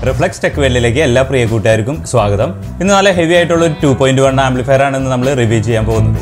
Reflux tech വെല്ലിലേക്ക് എല്ലാ പ്രിയ കൂട്ടുകാർക്കും സ്വാഗതം ഇന്ന് നല്ല ഹെവി ആയിട്ടുള്ള ഒരു ടു പോയിന്റ് വൺ ആംപ്ലിഫയർ ആണ് ഇന്ന് നമ്മൾ റിവ്യൂ ചെയ്യാൻ പോകുന്നത്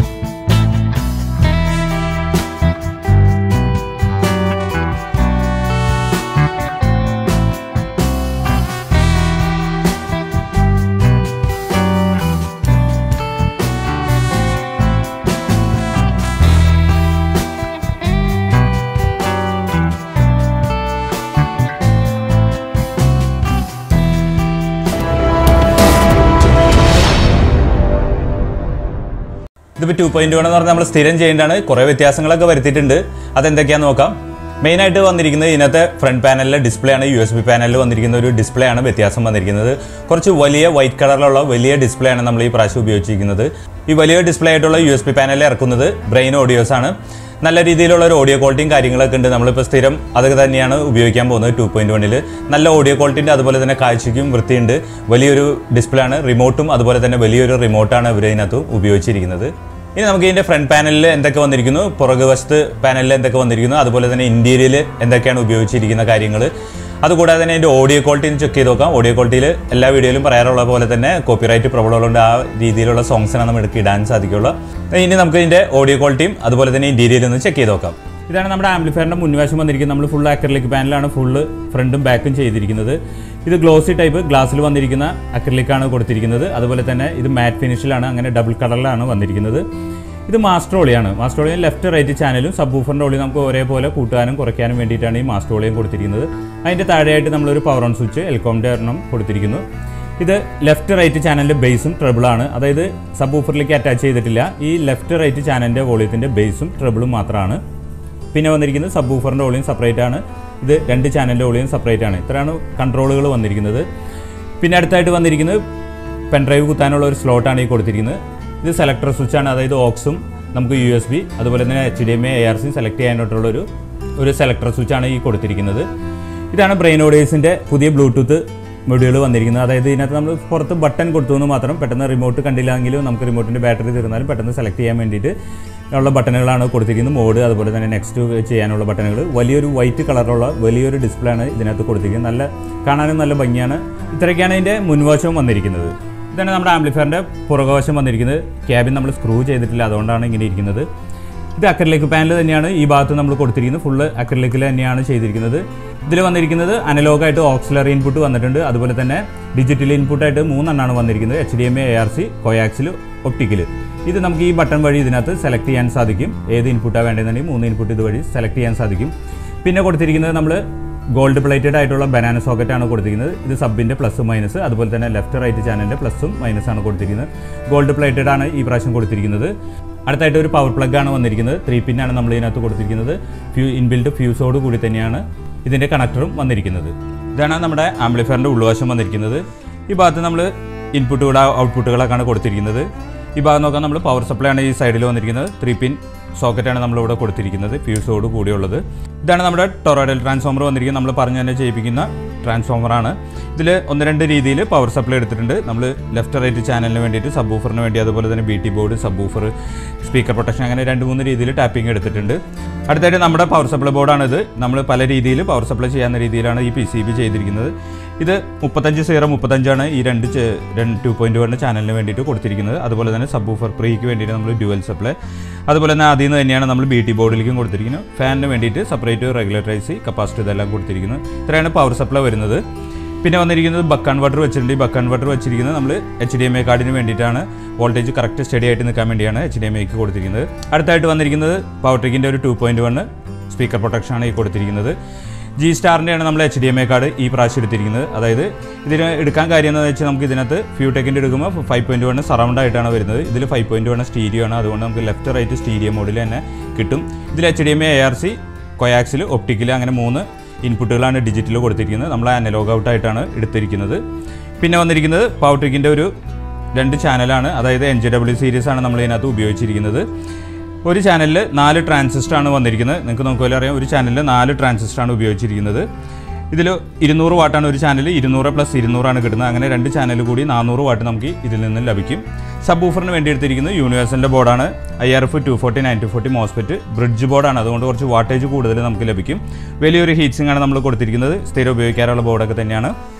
ഇതിപ്പോൾ ടു പോയിന്റ് വൺ എന്ന് പറഞ്ഞാൽ നമ്മൾ സ്ഥിരം ചെയ്യേണ്ടതാണ് കുറേ വ്യത്യാസങ്ങളൊക്കെ വരുത്തിയിട്ടുണ്ട് അതെന്തൊക്കെയാണെന്ന് നോക്കാം മെയിനായിട്ട് വന്നിരിക്കുന്നത് ഇതിനകത്തെ ഫ്രണ്ട് പാനലിലെ ഡിസ്പ്ലേ ആണ് യു എസ് ബി പാനലിൽ വന്നിരിക്കുന്ന ഒരു ഡിസ്പ്ലേ ആണ് വ്യത്യാസം വന്നിരിക്കുന്നത് കുറച്ച് വലിയ വൈറ്റ് കളറിലുള്ള വലിയ ഡിസ്പ്ലേ ആണ് നമ്മൾ ഈ പ്രാവശ്യം ഉപയോഗിച്ചിരിക്കുന്നത് ഈ വലിയ ഡിസ്പ്ലേ ആയിട്ടുള്ള യു എസ് ബി പാനലിൽ ഇറക്കുന്നത് ബ്രെയിൻ ഓഡിയോസ് ആണ് നല്ല രീതിയിലുള്ള ഒരു ഓഡിയോ ക്വാളിറ്റിയും കാര്യങ്ങളൊക്കെ ഉണ്ട് നമ്മളിപ്പോൾ സ്ഥിരം അതൊക്കെ തന്നെയാണ് ഉപയോഗിക്കാൻ പോകുന്നത് ടു പോയിന്റ് വണ്ണിൽ നല്ല ഓഡിയോ ക്വാളിറ്റിൻ്റെ അതുപോലെ തന്നെ കാഴ്ചയ്ക്കും വൃത്തിയുണ്ട് വലിയൊരു ഡിസ്പ്ലേ ആണ് റിമോട്ടും അതുപോലെ തന്നെ വലിയൊരു റിമോട്ടാണ് ഇവർ ഇതിനകത്ത് ഉപയോഗിച്ചിരിക്കുന്നത് ഇനി നമുക്ക് ഇതിൻ്റെ ഫ്രണ്ട് പാനലിൽ എന്തൊക്കെ വന്നിരിക്കുന്നു പുറകു വശത്ത് പാനലിൽ എന്തൊക്കെ വന്നിരിക്കുന്നു അതുപോലെ തന്നെ ഇന്റീരിയൽ എന്തൊക്കെയാണ് ഉപയോഗിച്ചിരിക്കുന്ന കാര്യങ്ങൾ അതുകൂടാതെ തന്നെ അതിൻ്റെ ഓഡിയോ ക്വാളിറ്റി ചെക്ക് ചെയ്ത് നോക്കാം ഓഡിയോ ക്വാളിറ്റിയിൽ എല്ലാ വീഡിയോയിലും പറയാറുള്ള പോലെ തന്നെ കോപ്പിറൈറ്റ് പ്രോബ്ലം ഉള്ളതുകൊണ്ട് ആ രീതിയിലുള്ള സോങ്സിനാണ് നമുക്ക് ഇടാൻ സാധിക്കുള്ളൂ ഇനി നമുക്ക് ഇതിൻ്റെ ഓഡിയോ ക്വാളിറ്റിയും അതുപോലെ തന്നെ ഇന്റീരിയൽ ഒന്ന് ചെക്ക് ചെയ്ത് നോക്കാം ഇതാണ് നമ്മുടെ ആംപ്ലിഫയറിൻ്റെ മുൻവശം വന്നിരിക്കുന്നത് നമ്മൾ ഫുൾ അക്രലിക് പാനലാണ് ഫുള്ള് ഫ്രണ്ടും ബാക്കും ചെയ്തിരിക്കുന്നത് ഇത് ഗ്ലോസി ടൈപ്പ് ഗ്ലാസ്സിൽ വന്നിരിക്കുന്ന അക്രലിക്കാണ് കൊടുത്തിരിക്കുന്നത് അതുപോലെ തന്നെ ഇത് മാറ്റ് ഫിനിഷിലാണ് അങ്ങനെ ഡബിൾ കളറിലാണ് വന്നിരിക്കുന്നത് ഇത് മാസ്റ്റർ ഓളിയാണ് മാസ്റ്റർ ഓളിയും ലെഫ്റ്റ് റൈറ്റ് ചാനലും സബ് ഊഫറിൻ്റെ ഓളി നമുക്ക് ഒരേപോലെ കൂട്ടാനും കുറയ്ക്കാനും വേണ്ടിയിട്ടാണ് ഈ മാസ്റ്റർ ഓളിയും കൊടുത്തിരിക്കുന്നത് അതിൻ്റെ താഴെയായിട്ട് നമ്മളൊരു പവർ ഓൺ സ്വിച്ച് എൽക്കോമിൻ്റെ ഒരെണ്ണം കൊടുത്തിരിക്കുന്നു ഇത് ലെഫ്റ്റ് റൈറ്റ് ചാനലിൻ്റെ ബേസും ട്രബിളാണ് അതായത് സബ് ഊഫറിലേക്ക് അറ്റാച്ച് ചെയ്തിട്ടില്ല ഈ ലെഫ്റ്റ് റൈറ്റ് ചാനലിൻ്റെ വോളിയത്തിൻ്റെ ബേസും ട്രബിളും മാത്രമാണ് പിന്നെ വന്നിരിക്കുന്നത് സബ് ഊഫറിൻ്റെ വോളിയം സെപ്പറേറ്റ് ആണ് ഇത് രണ്ട് ചാനലിൻ്റെ വോളിയം സെപ്പറേറ്റ് ആണ് ഇത്രയാണ് കൺട്രോളുകൾ വന്നിരിക്കുന്നത് പിന്നെ അടുത്തായിട്ട് വന്നിരിക്കുന്നത് പെൻഡ്രൈവ് കുത്താനുള്ള ഒരു സ്ലോട്ടാണ് ഈ കൊടുത്തിരിക്കുന്നത് ഇത് സെലക്ടർ സ്വിച്ചാണ് അതായത് ഓക്സും നമുക്ക് യു എസ് ബി അതുപോലെ തന്നെ H D M A A R C select ചെയ്യാനായിട്ടുള്ള ഒരു ഒരു സെലക്ടർ സ്വിച്ചാണ് ഈ കൊടുത്തിരിക്കുന്നത് ഇതാണ് ബ്രെയിൻ ഓഡിയേഴ്സിൻ്റെ പുതിയ ബ്ലൂടൂത്ത് മൊഡ്യൂൾ വന്നിരിക്കുന്നത് അതായത് ഇതിനകത്ത് നമ്മൾ പുറത്ത് ബട്ടൺ കൊടുത്തു എന്ന് മാത്രം പെട്ടെന്ന് റിമോട്ട് കണ്ടില്ലെങ്കിലും നമുക്ക് റിമോട്ടിൻ്റെ ബാറ്ററി തീർന്നാലും പെട്ടെന്ന് സെലക്ട് ചെയ്യാൻ വേണ്ടിയിട്ട് ഉള്ള ബട്ടണുകളാണ് കൊടുത്തിരിക്കുന്നത് മോഡ് അതുപോലെ തന്നെ നെക്സ്റ്റ് ചെയ്യാനുള്ള ബട്ടണുകൾ വലിയൊരു വൈറ്റ് കളറുള്ള വലിയൊരു ഡിസ്പ്ലേ ആണ് ഇതിനകത്ത് കൊടുത്തിരിക്കുന്നത് നല്ല കാണാനും നല്ല ഭംഗിയാണ് ഇത്രയൊക്കെയാണ് ഇതിൻ്റെ മുൻവശവും വന്നിരിക്കുന്നത് ഇതാണ് നമ്മുടെ ആംപ്ലിഫയറിൻ്റെ പുറകുവശം വന്നിരിക്കുന്നത് ക്യാബിൻ നമ്മൾ സ്ക്രൂ ചെയ്തിട്ടില്ല അതുകൊണ്ടാണ് ഇങ്ങനെ ഇരിക്കുന്നത് ഇത് അക്രലിക് പാനൽ തന്നെയാണ് ഈ ഭാഗത്ത് നമ്മൾ കൊടുത്തിരിക്കുന്നത് ഫുള്ള് അക്രലിക്കിൽ തന്നെയാണ് ചെയ്തിരിക്കുന്നത് ഇതിൽ വന്നിരിക്കുന്നത് അനലോഗായിട്ട് ഓക്സിലറി ഇൻപുട്ട് വന്നിട്ടുണ്ട് അതുപോലെ തന്നെ ഡിജിറ്റൽ ഇൻപുട്ടായിട്ട് മൂന്നെണ്ണമാണ് വന്നിരിക്കുന്നത് H D M A R C coaxial optical ഇത് നമുക്ക് ഈ ബട്ടൺ വഴി ഇതിനകത്ത് സെലക്ട് ചെയ്യാൻ സാധിക്കും ഏത് ഇൻപുട്ടാണ് വേണ്ടതെന്നുണ്ടെങ്കിൽ മൂന്ന് ഇൻപുട്ട് ഇതുവഴി സെലക്ട് ചെയ്യാൻ സാധിക്കും പിന്നെ കൊടുത്തിരിക്കുന്നത് നമ്മൾ ഗോൾഡ് പ്ലേറ്റഡ് ആയിട്ടുള്ള ബനാന സോക്കറ്റ് ആണ് കൊടുത്തിരിക്കുന്നത് ഇത് സബിൻ്റെ പ്ലസ് മൈനസ് അതുപോലെ തന്നെ ലെഫ്റ്റ് റൈറ്റ് ചാനലിൻ്റെ പ്ലസും മൈനസ് ആണ് കൊടുത്തിരിക്കുന്നത് ഗോൾഡ് പ്ലേറ്റഡ് ആണ് ഈ പ്രാവശ്യം കൊടുത്തിരിക്കുന്നത് അടുത്തായിട്ട് ഒരു പവർ പ്ലഗ് ആണ് വന്നിരിക്കുന്നത് ത്രീ പിന്നാണ് നമ്മൾ ഇതിനകത്ത് കൊടുത്തിരിക്കുന്നത് ഫ്യൂ ഇൻബിൽഡ് ഫ്യൂസോട് കൂടി തന്നെയാണ് ഇതിൻ്റെ കണക്ടറും വന്നിരിക്കുന്നത് ഇതാണ് നമ്മുടെ ആംപ്ലിഫയറിൻ്റെ ഉൾവശം വന്നിരിക്കുന്നത് ഈ ഭാഗത്ത് നമ്മൾ ഇൻപുട്ടുകൾ ഔട്ട്പുട്ടുകളൊക്കെയാണ് കൊടുത്തിരിക്കുന്നത് ഈ ഭാഗം നോക്കാൻ നമ്മൾ പവർ സപ്ലൈ ആണ് ഈ സൈഡിൽ വന്നിരിക്കുന്നത് ത്രീ പിൻ സോക്കറ്റാണ് നമ്മളിവിടെ കൊടുത്തിരിക്കുന്നത് ഫ്യൂസോട് കൂടിയുള്ളത് ഇതാണ് നമ്മുടെ ടൊറോഡൽ ട്രാൻസ്ഫോമർ വന്നിരിക്കുന്നത് നമ്മൾ പറഞ്ഞു തന്നെ ചെയ്യിപ്പിക്കുന്ന ട്രാൻസ്ഫോമറാണ് ഇതിൽ ഒന്ന് രണ്ട് രീതിയിൽ പവർ സപ്ലൈ എടുത്തിട്ടുണ്ട് നമ്മൾ ലെഫ്റ്റ് റൈറ്റ് ചാനലിന് വേണ്ടിയിട്ട് സബ് ഊഫറിന് വേണ്ടി അതുപോലെ തന്നെ B T board subwoofer speaker protection അങ്ങനെ രണ്ട് മൂന്ന് രീതിയിൽ ടാപ്പിംഗ് എടുത്തിട്ടുണ്ട് അടുത്തായിട്ട് നമ്മുടെ പവർ സപ്ലൈ ബോർഡാണിത് നമ്മൾ പല രീതിയിൽ പവർ സപ്ലൈ ചെയ്യാവുന്ന രീതിയിലാണ് ഈ പി സി ബി ചെയ്തിരിക്കുന്നത് ഇത് മുപ്പത്തഞ്ച് സീറോ മുപ്പത്തഞ്ചാണ് ഈ രണ്ട് ചെ- രണ്ട് ടു പോയിൻറ്റ് വൺ ചാനലിന് വേണ്ടിയിട്ട് കൊടുത്തിരിക്കുന്നത് അതുപോലെ തന്നെ സബ് ഊഫർ പ്രീക്ക് വേണ്ടിയിട്ട് നമ്മൾ ഡ്യുവൽ സപ്ലൈ അതുപോലെ തന്നെ അതിൽ നിന്ന് തന്നെയാണ് നമ്മൾ ബി ടി ബോർഡിലേക്കും കൊടുത്തിരിക്കുന്നത് ഫാനിന് വേണ്ടിയിട്ട് സെപ്പറേറ്റ് റെഗുലേറ്ററൈസ് കപ്പാസിറ്റി ഇതെല്ലാം കൊടുത്തിരിക്കുന്നത് ഇത്രയാണ് പവർ സപ്ലൈ വരുന്നത് പിന്നെ വന്നിരിക്കുന്നത് ബക്ക് കൺവെർട്ടർ വെച്ചിട്ടുണ്ട് ഈ ബക്ക് കൺവെർട്ടർ വെച്ചിരിക്കുന്നത് നമ്മൾ എച്ച് ഡി എം ഐ കാർഡിന് വേണ്ടിയിട്ടാണ് വോൾട്ടേജ് കറക്റ്റ് സ്റ്റഡി ആയിട്ട് നിൽക്കാൻ വേണ്ടിയാണ് എച്ച് ഡി എം ഐക്ക് കൊടുത്തിരിക്കുന്നത് അടുത്തായിട്ട് വന്നിരിക്കുന്നത് പവർ ട്രിക്കിൻ്റെ ഒരു two point one speaker protection ആണ് ഈ കൊടുത്തിരിക്കുന്നത് ജി സ്റ്റാറിൻ്റെയാണ് നമ്മൾ H D M I card ഈ പ്രാവശ്യം എടുത്തിരിക്കുന്നത് അതായത് ഇതിന് എടുക്കാൻ കാര്യം എന്താണെന്ന് വെച്ചാൽ നമുക്ക് ഇതിനകത്ത് ഫ്യൂ ടെക്കിൻ്റെ എടുക്കുമ്പോൾ ഫൈവ് പോയിൻറ്റ് വൺ സറൗണ്ട് ആയിട്ടാണ് വരുന്നത് ഇതിൽ ഫൈവ് പോയിൻറ്റ് വൺ സ്റ്റീരിയോ ആണ് അതുകൊണ്ട് നമുക്ക് ലെഫ്റ്റ് റൈറ്റ് സ്റ്റീരിയോ മോഡിൽ തന്നെ കിട്ടും ഇതിൽ H D M I A R C coaxial optical അങ്ങനെ മൂന്ന് ഇൻപുട്ടുകളാണ് ഡിജിറ്റൽ കൊടുത്തിരിക്കുന്നത് നമ്മൾ അനലോഗ് ഔട്ടായിട്ടാണ് എടുത്തിരിക്കുന്നത് പിന്നെ വന്നിരിക്കുന്നത് പവർ ട്രിക്കിൻ്റെ ഒരു രണ്ട് ചാനലാണ് അതായത് എൻ ജി ഡബ്ല്യു സീരീസ് ആണ് നമ്മൾ ഇതിനകത്ത് ഉപയോഗിച്ചിരിക്കുന്നത് ഒരു ചാനലിൽ നാല് ട്രാൻസിസ്റ്റർ ആണ് വന്നിരിക്കുന്നത് നിങ്ങൾക്ക് നോക്കുമല്ലോ അറിയാം ഒരു ചാനലിൽ നാല് ട്രാൻസിസ്റ്റർ ആണ് ഉപയോഗിച്ചിരിക്കുന്നത് ഇതിൽ ഇരുന്നൂറ് വാട്ടാണ് ഒരു ചാനൽ ഇരുന്നൂറ് പ്ലസ് ഇരുന്നൂറാണ് കിട്ടുന്നത് അങ്ങനെ രണ്ട് ചാനൽ കൂടി നാനൂറ് വാട്ട് നമുക്ക് ഇതിൽ നിന്ന് ലഭിക്കും സബ് ഊഫറിന് വേണ്ടി എടുത്തിരിക്കുന്നത് യൂണിവേഴ്സലിൻ്റെ ബോർഡാണ് I R F two forty nine two forty mosfet bridge ബോർഡാണ് അതുകൊണ്ട് കുറച്ച് വാട്ടേജ് കൂടുതൽ നമുക്ക് ലഭിക്കും വലിയൊരു ഹീറ്റ് സിംഗ് ആണ് നമ്മൾ കൊടുത്തിരിക്കുന്നത് സ്ഥിരം ഉപയോഗിക്കാറുള്ള ബോർഡൊക്കെ തന്നെയാണ്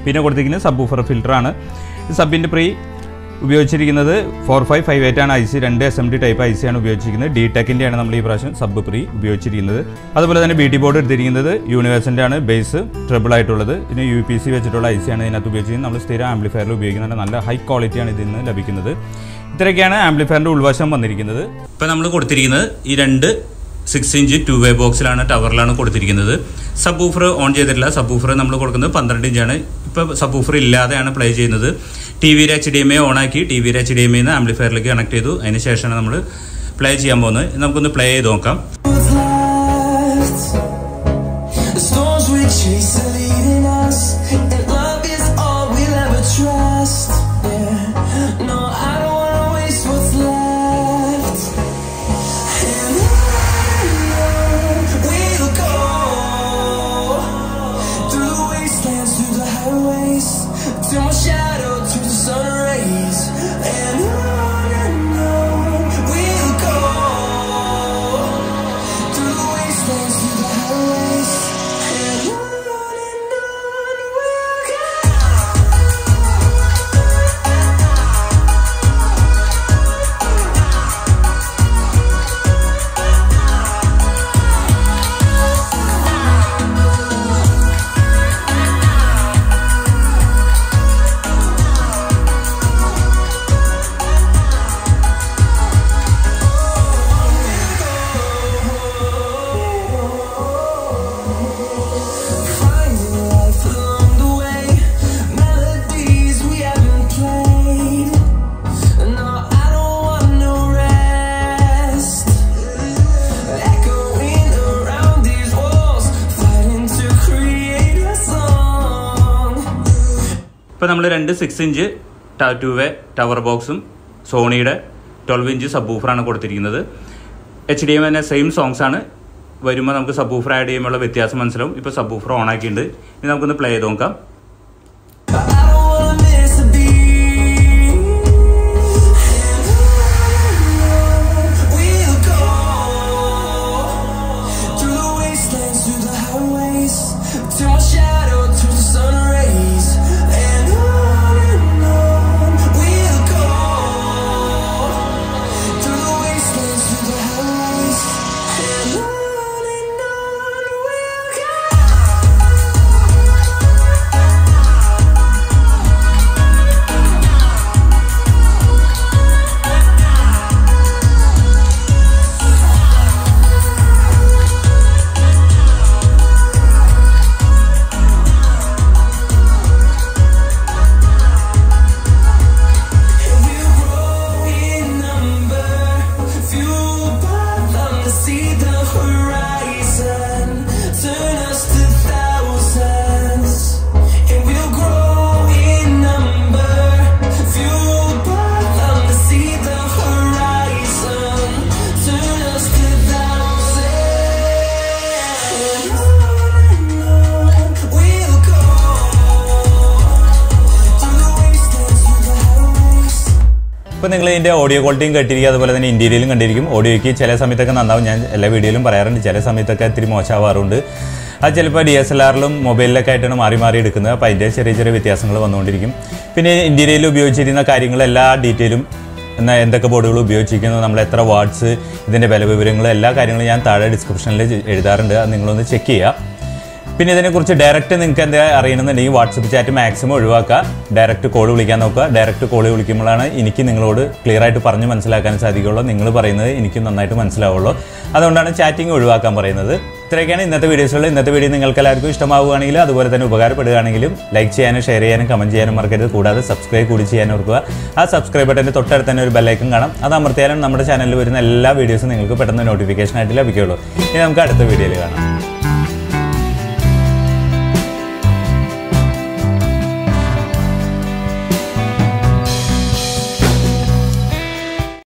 പിന്നെ കൊടുത്തിരിക്കുന്നത് സബ് ഊഫർ ഫിൽറ്ററാണ് സബിൻ്റെ പ്രീ ഉപയോഗിച്ചിരിക്കുന്നത് ഫോർ ഫൈവ് ഫൈവ് എയ്റ്റ് ആണ് ഐ സി രണ്ട് S M D type I C ആണ് ഉപയോഗിച്ചിരിക്കുന്നത് ഡി ടെക്കിൻ്റെ ആണ് നമ്മൾ ഈ പ്രാവശ്യം സബ് പ്രീ ഉപയോഗിച്ചിരിക്കുന്നത് അതുപോലെ തന്നെ ബി ടി ബോർഡ് എടുത്തിരിക്കുന്നത് യൂണിവേഴ്സിൻ്റെ ആണ് ബേസ് ട്രിബിൾ ആയിട്ടുള്ളത് പിന്നെ യു പി സി വെച്ചിട്ടുള്ള ഐ സി ആണ് ഇതിനകത്ത് ഉപയോഗിച്ചിരിക്കുന്നത് നമ്മൾ സ്ഥിരം ആംപ്ലിഫയറിൽ ഉപയോഗിക്കുന്നുണ്ട് നല്ല ഹൈ ക്വാളിറ്റിയാണ് ഇതിൽ നിന്ന് ലഭിക്കുന്നത് ഇത്രയൊക്കെയാണ് ആംപ്ലിഫയറിൻ്റെ ഉൾവശം വന്നിരിക്കുന്നത് ഇപ്പോൾ നമ്മൾ കൊടുത്തിരിക്കുന്നത് ഈ രണ്ട് സിക്സ് ഇഞ്ച് ടു വേ ബോക്സിലാണ് ടവറിലാണ് കൊടുത്തിരിക്കുന്നത് സബ് ഊഫർ ഓൺ ചെയ്തിട്ടില്ല സബ് ഊഫർ നമ്മൾ കൊടുക്കുന്നത് പന്ത്രണ്ട് ഇഞ്ചാണ് ഇപ്പോൾ സബ് ഊഫർ ഇല്ലാതെയാണ് പ്ലേ ചെയ്യുന്നത് ടി വിയുടെ എച്ച് ഡി എം ഐ ഓണാക്കി ടി വിയുടെ എച്ച് ഡി എം ഐന്ന് ആംപ്ലിഫയറിലേക്ക് കണക്ട് ചെയ്തു അതിന് ശേഷമാണ് നമ്മൾ പ്ലേ ചെയ്യാൻ പോകുന്നത് ഇത് നമുക്കൊന്ന് പ്ലേ ചെയ്ത് നോക്കാം what's left. The storms we chase are leading us, and love is all we'll ever trust. Yeah, no, I don't wanna waste what's left. And on we'll go through the wastelands, through the highways, till my shadow turns to sun rays. And on and on we'll go. Through the wastelands, through the highways, and on and on we'll go. Finding life along the way, melodies we haven't played. No, I don't want no rest. Echoing around these walls, fighting to create a song. ഇപ്പോൾ നമ്മൾ രണ്ട് six inch two way tower ബോക്സും സോണിയുടെ twelve inch സബ് ഊഫറാണ് കൊടുത്തിരിക്കുന്നത് H D M തന്നെ same songs ആണ് വരുമ്പോൾ നമുക്ക് സബ് ഊഫർ ആഡ് ചെയ്യുമ്പോഴുള്ള വ്യത്യാസം മനസ്സിലാവും ഇപ്പോൾ സബ് ഊഫർ ഓൺ ആക്കിയിട്ടുണ്ട് ഇനി നമുക്കൊന്ന് പ്ലേ ചെയ്ത് നോക്കാം I don't wanna miss a beat. We'll go through the wastelands, through the highways, till my shadow turns to sun rays. And on and on we'll go through the wastelands, through the highways, and on and on we'll go. We'll grow in number, fueled by them to see the horizon, turn us to thousands. And we'll grow in number, fueled by them to see the horizon, turn us to thousands. And on and on we'll go. Through the wastelands, through the highways. ഇപ്പോൾ നിങ്ങൾ ഇതിൻ്റെ audio ക്വാളിറ്റിയും കേട്ടിരിക്കും അതുപോലെ തന്നെ ഇന്ത്യയിലും കണ്ടിരിക്കും ഓഡിയോയ്ക്ക് ചില സമയത്തൊക്കെ നന്നാവും ഞാൻ എല്ലാ വീഡിയോയിലും പറയാറുണ്ട് ചില സമയത്തൊക്കെ ഇത്തിരി മോശമാവാറുണ്ട് അത് ചിലപ്പോൾ ഡി എസ് എൽ ആറിലും മൊബൈലിലൊക്കെ ആയിട്ടാണ് മാറി മാറി എടുക്കുന്നത് അപ്പോൾ അതിൻ്റെ ചെറിയ ചെറിയ വ്യത്യാസങ്ങൾ വന്നുകൊണ്ടിരിക്കും പിന്നെ ഇന്ത്യയിൽ ഉപയോഗിച്ചിരുന്ന കാര്യങ്ങൾ എല്ലാ ഡീറ്റെയിലും എന്നാൽ എന്തൊക്കെ ബോർഡുകൾ ഉപയോഗിച്ചിരിക്കുന്നു നമ്മൾ എത്ര വാട്ട്സ് ഇതിൻ്റെ വില വിവരങ്ങൾ എല്ലാ കാര്യങ്ങളും ഞാൻ താഴെ ഡിസ്ക്രിപ്ഷനിൽ എഴുതാറുണ്ട് അത് നിങ്ങളൊന്ന് ചെക്ക് ചെയ്യുക പിന്നെ ഇതിനെക്കുറിച്ച് ഡയറക്റ്റ് നിങ്ങൾക്ക് എന്താ അറിയണമെന്നുണ്ടെങ്കിൽ വാട്സപ്പ് ചാറ്റ് മാക്സിമം ഒഴിവാക്കുക ഡയറക്റ്റ് കോൾ വിളിക്കാൻ നോക്കുക ഡയറക്റ്റ് കോൾ വിളിക്കുമ്പോഴാണ് എനിക്ക് നിങ്ങളോട് ക്ലിയർ ആയിട്ട് പറഞ്ഞ് മനസ്സിലാക്കാൻ സാധിക്കുള്ളൂ നിങ്ങൾ പറയുന്നത് എനിക്ക് നന്നായിട്ട് മനസ്സിലാവുള്ളൂ അതുകൊണ്ടാണ് ചാറ്റിംഗ് ഒഴിവാക്കാൻ പറയുന്നത് ഇത്രയൊക്കെയാണ് ഇന്നത്തെ വീഡിയോസുകൾ ഇന്നത്തെ വീഡിയോ നിങ്ങൾക്ക് എല്ലാവർക്കും ഇഷ്ടമാവുകയാണെങ്കിൽ അതുപോലെ തന്നെ ഉപകാരപ്പെടുകയാണെങ്കിലും ലൈക്ക് ചെയ്യാനും ഷെയർ ചെയ്യാനും കമൻറ്റ് ചെയ്യാനും മറക്കരുത് കൂടാതെ സബ്സ്ക്രൈബ് കൂടി ചെയ്യാൻ ഓർക്കുക ആ സബ്സ്ക്രൈബ് ബട്ടൻ്റെ തൊട്ടടുത്ത് തന്നെ ഒരു ബെല്ലൈക്കൺ കാണാം അത് അമർത്തിയാലും നമ്മുടെ ചാനലിൽ വരുന്ന എല്ലാ വീഡിയോസും നിങ്ങൾക്ക് പെട്ടെന്ന് നോട്ടിഫിക്കേഷൻ ആയിട്ട് ലഭിക്കുള്ളൂ ഇനി നമുക്ക് അടുത്ത വീഡിയോയിൽ കാണാം